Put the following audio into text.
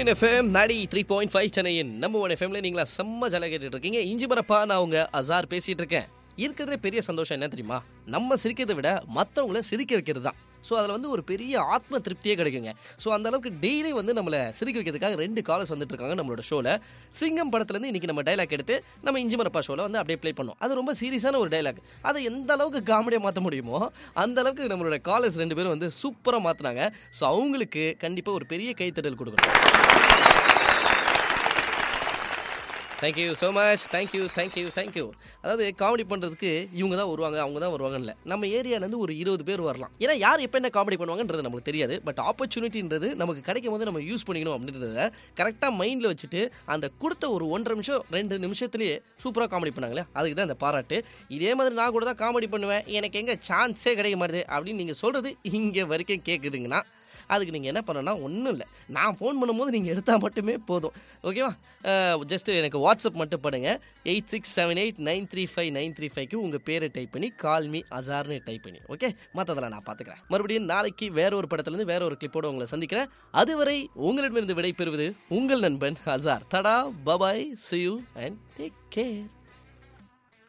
சூரியன் எஃப்எம் நாடி three point five சென்னையின் நம்ம ஒன் எஃப்எம்ல நீங்களா செம்ம ஜல கேட்டுட்டு இருக்கீங்க இஞ்சி மரப்பா நான் உங்க அசார் பேசிட்டு இருக்கேன் இருக்கிறதுல பெரிய சந்தோஷம் என்ன தெரியுமா நம்ம சிரிக்கிறதை விட மற்றவங்கள சிரிக்க வைக்கிறது தான் ஸோ அதில் வந்து ஒரு பெரிய ஆத்ம திருப்தியே கிடைக்குங்க ஸோ அந்த அளவுக்கு டெய்லி வந்து நம்மளை சிரிக்க வைக்கிறதுக்காக ரெண்டு காலர்ஸ் வந்துட்டு இருக்காங்க நம்மளோட ஷோவில் சிங்கம் படத்துலேருந்து இன்றைக்கி நம்ம டைலாக் எடுத்து நம்ம இஞ்சி மரப்பா ஷோவில் வந்து அப்படியே ப்ளே பண்ணோம் அது ரொம்ப சீரியஸான ஒரு டைலாக் அதை எந்த அளவுக்கு காமெடியாக மாற்ற முடியுமோ அந்த அளவுக்கு நம்மளோட காலர்ஸ் ரெண்டு பேரும் வந்து சூப்பராக மாற்றினாங்க ஸோ அவங்களுக்கு கண்டிப்பாக ஒரு பெரிய கைத்தட்டல் கொடுக்கணும் thank you so much thank you thank you thank you அதாவது காமெடி பண்ணுறதுக்கு இவங்க தான் வருவாங்க அவங்க தான் வருவாங்கன்னு இல்லை நம்ம ஏரியாலேருந்து ஒரு இருபது பேர் வரலாம் ஏன்னா யார் எப்போ என்ன காமெடி பண்ணுவாங்கன்றது நமக்கு தெரியாது பட் ஆப்பர்ச்சுனிட்டின்றது நமக்கு கிடைக்கும் போது நம்ம யூஸ் பண்ணிக்கணும் அப்படின்றத கரெக்டாக மைண்டில் வச்சுட்டு அந்த கொடுத்த ஒரு ஒன்றரை நிமிஷம் ரெண்டு நிமிஷத்துலேயே சூப்பராக காமெடி பண்ணாங்களே அதுக்கு தான் இந்த பாராட்டு இதே மாதிரி நான் கூட தான் காமெடி பண்ணுவேன் எனக்கு எங்கே சான்ஸே கிடைக்க மாட்டுது அப்படின்னு நீங்கள் சொல்கிறது இங்கே வரைக்கும் கேட்குதுங்கன்னா அதுக்கு நீங்கள் என்ன பண்ணணும்னா ஒன்றும் இல்லை நான் ஃபோன் பண்ணும்போது நீங்கள் எடுத்தால் மட்டுமே போதும் ஓகேவா ஜஸ்ட்டு எனக்கு வாட்ஸ்அப் மட்டும் பண்ணுங்க eight six seven eight nine three five nine three ஃபைவ்க்கு உங்கள் பேரை டைப் பண்ணி கால் மீ அசார்னு டைப் பண்ணி ஓகே மற்றதெல்லாம் நான் பார்த்துக்கிறேன் மறுபடியும் நாளைக்கு வேற ஒரு படத்துலேருந்து வேற ஒரு கிளிப்போட உங்களை சந்திக்கிறேன் அதுவரை உங்களிடமிருந்து விடை பெறுவது உங்கள் நண்பன் அசார் தடா bye bye see you and take care